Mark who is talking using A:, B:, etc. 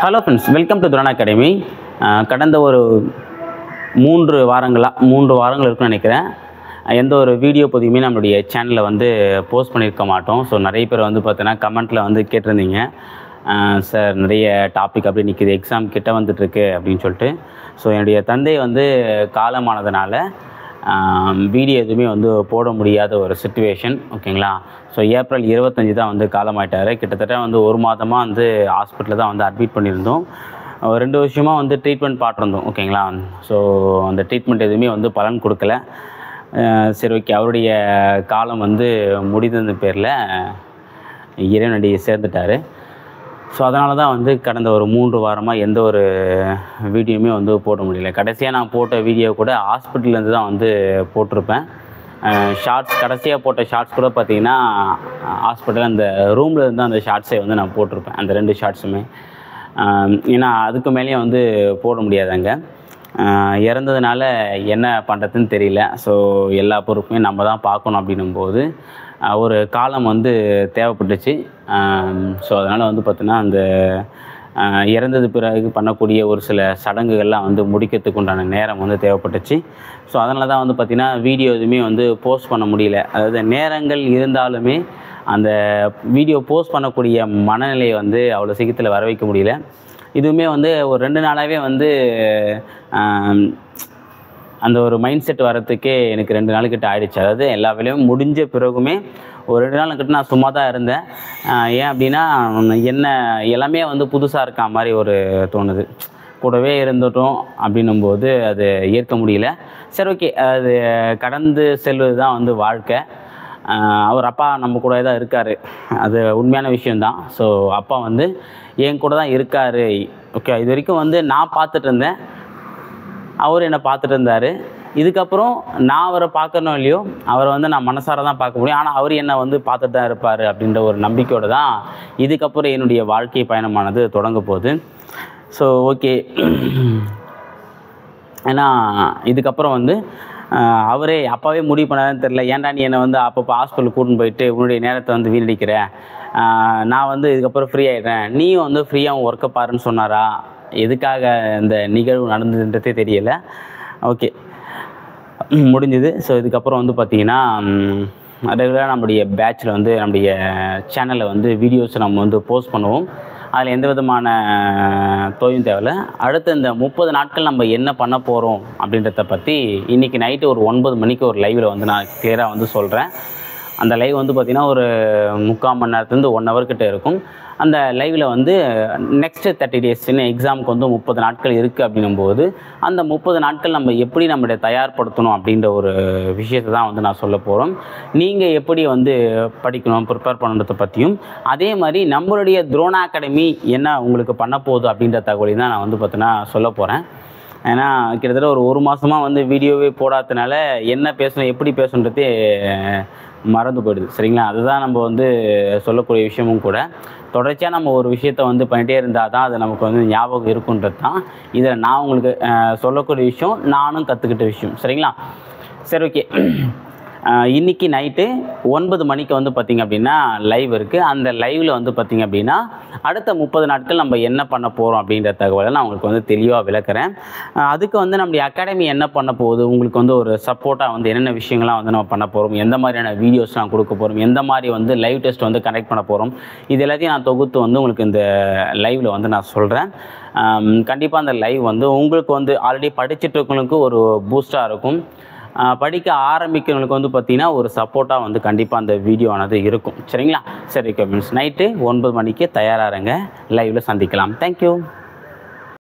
A: hello friends welcome to துரான் academy ah கடந்த ஒரு மூன்று வாரங்களாக மூன்று வாரங்கள் இருக்குன்னு நினைக்கிறேன் எந்த ஒரு வீடியோ பதிவுமே நம்மளுடைய சேனலில் வந்து போஸ்ட் பண்ணியிருக்க மாட்டோம் ஸோ நிறைய பேர் வந்து பார்த்தீங்கன்னா கமெண்ட்டில் வந்து கேட்டிருந்தீங்க சார் நிறைய டாபிக் அப்படி நிற்கிது எக்ஸாம் கிட்ட வந்துட்டுருக்கு அப்படின்னு சொல்லிட்டு ஸோ என்னுடைய தந்தை வந்து காலமானதுனால வீடியோ எதுவுமே வந்து போட முடியாத ஒரு சுச்சுவேஷன் ஓகேங்களா ஸோ ஏப்ரல் இருபத்தஞ்சி தான் வந்து காலமாயிட்டார் கிட்டத்தட்ட வந்து ஒரு மாதமாக வந்து ஹாஸ்பிட்டலில் தான் வந்து அட்மிட் பண்ணியிருந்தோம் ஒரு ரெண்டு வருஷமாக வந்து ட்ரீட்மெண்ட் பார்த்துருந்தோம் ஓகேங்களா ஸோ அந்த ட்ரீட்மெண்ட் எதுவுமே வந்து பலன் கொடுக்கல அஹ் சரி ஓகே அவருடைய காலம் வந்து முடிந்தது பேரில் இறைவனடி சேர்ந்துட்டார் ஸோ அதனால தான் வந்து கடந்த ஒரு மூன்று வாரமாக எந்த ஒரு வீடியோவுமே வந்து போட முடியல கடைசியாக நான் போட்ட வீடியோ கூட ஹாஸ்பிட்டல்லேருந்து தான் வந்து போட்டிருப்பேன் ஷார்ட்ஸ் கடைசியாக போட்ட ஷார்ட்ஸ் கூட பார்த்தீங்கன்னா ஹாஸ்பிட்டல் அந்த ரூமில் இருந்து அந்த ஷார்ட்ஸை வந்து நான் போட்டிருப்பேன் அந்த ரெண்டு ஷார்ட்ஸுமே ஏன்னா அதுக்கு மேலேயே வந்து போட முடியாதாங்க ஆஹ் இறந்ததுனால என்ன பண்ணுறதுன்னு தெரியல ஸோ எல்லா பொறுப்புமே நம்ம தான் பார்க்கணும் அப்படின்னும்போது ஆஹ் ஒரு காலம் வந்து தேவைப்பட்டுச்சு ஸோ அதனால் வந்து பார்த்திங்கன்னா அந்த ஆஹ் இறந்தது பிறகு பண்ணக்கூடிய ஒரு சில சடங்குகள்லாம் வந்து முடிக்கிறதுக்கு உண்டான நேரம் வந்து தேவைப்பட்டுச்சு ஸோ அதனால தான் வந்து பார்த்திங்கன்னா வீடியோ எதுவுமே வந்து போஸ்ட் பண்ண முடியல அதாவது நேரங்கள் இருந்தாலுமே அந்த வீடியோ போஸ்ட் பண்ணக்கூடிய மனநிலையை வந்து அவ்வளோ சீக்கிரத்தில் வர வைக்க முடியல இதுவுமே வந்து ஒரு ரெண்டு நாளாகவே வந்து ஆம், அந்த ஒரு மைண்ட் செட் வரத்துக்கே எனக்கு ரெண்டு நாள் கிட்ட ஆயிடுச்சு அதாவது எல்லா வேலையும் முடிஞ்ச பிறகுமே ஒரு ரெண்டு நாள் கிட்ட நான் சும்மா தான் இருந்தேன் ஆஹ் ஏன் அப்படின்னா என்ன எல்லாமே வந்து புதுசாக இருக்க மாதிரி ஒரு தோணுது கூடவே இருந்துட்டோம் அப்படின்னும்போது அது ஏற்க முடியல சரி ஓகே அது கடந்து செல்வது தான் வந்து வாழ்க்கை ஆஹ் அவர் அப்பா நம்ம கூட தான் இருக்கார் அது உண்மையான விஷயந்தான் ஸோ அப்பா வந்து என் கூட தான் இருக்கார் ஓகே இது வரைக்கும் வந்து நான் பார்த்துட்டு இருந்தேன் அவர் என்னை பார்த்துட்டு இருந்தார் இதுக்கப்புறம் நான் அவரை பார்க்கணும் இல்லையோ அவரை வந்து நான் மனசார தான் பார்க்க முடியும் ஆனால் அவர் என்னை வந்து பார்த்துட்டு தான் இருப்பார் அப்படின்ற ஒரு நம்பிக்கையோடு தான் இதுக்கப்புறம் என்னுடைய வாழ்க்கை பயணமானது தொடங்க போகுது ஸோ ஓகே ஏன்னா இதுக்கப்புறம் வந்து ஆஹ், அவரே அப்பாவே முடிவு பண்ணாதுன்னு தெரில ஏன்டா நீ என்னை வந்து அப்பப்போ ஹாஸ்பிட்டல் கூட்டின்னு போயிட்டு உன்னுடைய நேரத்தை வந்து வீணடிக்கிற ஆஹ், நான் வந்து இதுக்கப்புறம் ஃப்ரீ ஆகிடுறேன் நீயும் வந்து ஃப்ரீயாக ஒர்க்கை பாருன்னு சொன்னாரா எதுக்காக இந்த நிகழ்வு நடந்ததுன்றதே தெரியல ஓகே முடிஞ்சுது ஸோ இதுக்கப்புறம் வந்து பார்த்தீங்கன்னா ரெகுலராக நம்முடைய பேட்சில் வந்து நம்முடைய சேனலில் வந்து வீடியோஸ் நம்ம வந்து போஸ்ட் பண்ணுவோம் அதில் எந்த விதமான தொய்வும் தேவையில்ல அடுத்த இந்த முப்பது நாட்கள் நம்ம என்ன பண்ண போகிறோம் அப்படின்றத பற்றி இன்றைக்கி நைட்டு ஒரு ஒன்பது மணிக்கு ஒரு லைவில் வந்து நான் கிளியராக வந்து சொல்கிறேன் அந்த லைவ் வந்து பார்த்திங்கன்னா ஒரு முக்கால் மணி நேரத்துலேருந்து ஒன் ஹவர் கிட்ட இருக்கும் அந்த லைவில் வந்து நெக்ஸ்ட்டு தேர்ட்டி டேஸ் இன்னும் எக்ஸாமுக்கு வந்து முப்பது நாட்கள் இருக்குது அப்படின்னும்போது அந்த முப்பது நாட்கள் நம்ம எப்படி நம்மளை தயார்படுத்தணும் அப்படின்ற ஒரு விஷயத்தை தான் வந்து நான் சொல்ல போகிறோம் நீங்கள் எப்படி வந்து படிக்கணும் ப்ரிப்பேர் பண்ணுறதை பற்றியும் அதே மாதிரி நம்மளுடைய துரோணா அகாடமி என்ன உங்களுக்கு பண்ண போகுது அப்படின்ற தகவலையும் தான் நான் வந்து பார்த்தீங்கன்னா சொல்ல போகிறேன் ஏன்னா கிட்டத்தட்ட ஒரு ஒரு மாதமாக வந்து வீடியோவே போடாததுனால என்ன பேசணும் எப்படி பேசணுன்றதே மறந்து போயிடுது சரிங்களா அதுதான் நம்ம வந்து சொல்லக்கூடிய விஷயமும் கூட தொடர்ச்சியாக நம்ம ஒரு விஷயத்த வந்து பண்ணிகிட்டே இருந்தால் தான் அது நமக்கு வந்து ஞாபகம் இருக்குன்றது தான் இதில் நான் உங்களுக்கு அஹ், சொல்லக்கூடிய விஷயம் நானும் கற்றுக்கிட்ட விஷயம் சரிங்களா சரி ஓகே இன்னைக்கு நைட்டு ஒன்பது மணிக்கு வந்து பார்த்திங்க அப்படின்னா லைவ் இருக்குது அந்த லைவில் வந்து பார்த்திங்க அப்படின்னா அடுத்த முப்பது நாட்கள் நம்ம என்ன பண்ண போகிறோம் அப்படின்ற தகவலை நான் உங்களுக்கு வந்து தெளிவாக விளக்குறேன் அஹ் அதுக்கு வந்து நம்முடைய அகாடமி என்ன பண்ண போகுது உங்களுக்கு வந்து ஒரு சப்போர்ட்டாக வந்து என்னென்ன விஷயங்கள்லாம் வந்து நம்ம பண்ண போகிறோம் எந்த மாதிரியான வீடியோஸ்லாம் கொடுக்க போகிறோம் எந்த மாதிரி வந்து லைவ் டெஸ்ட் வந்து கனெக்ட் பண்ண போகிறோம் இது எல்லாத்தையும் நான் தொகுத்து வந்து உங்களுக்கு இந்த லைவில் வந்து நான் சொல்கிறேன் கண்டிப்பாக அந்த லைவ் வந்து உங்களுக்கு வந்து ஆல்ரெடி படிச்சுட்டு இருக்கவங்களுக்கு ஒரு பூஸ்டாக இருக்கும் ஆஹ் படிக்க ஆரம்பிக்கிறவங்களுக்கு வந்து பார்த்தீங்கன்னா ஒரு சப்போர்ட்டாக வந்து கண்டிப்பாக அந்த வீடியோ ஆனது இருக்கும் சரிங்களா சரி ஓகே மீன்ஸ் நைட்டு ஒன்பது மணிக்கு தயாராக இருங்க லைவில் சந்திக்கலாம் தேங்க்யூ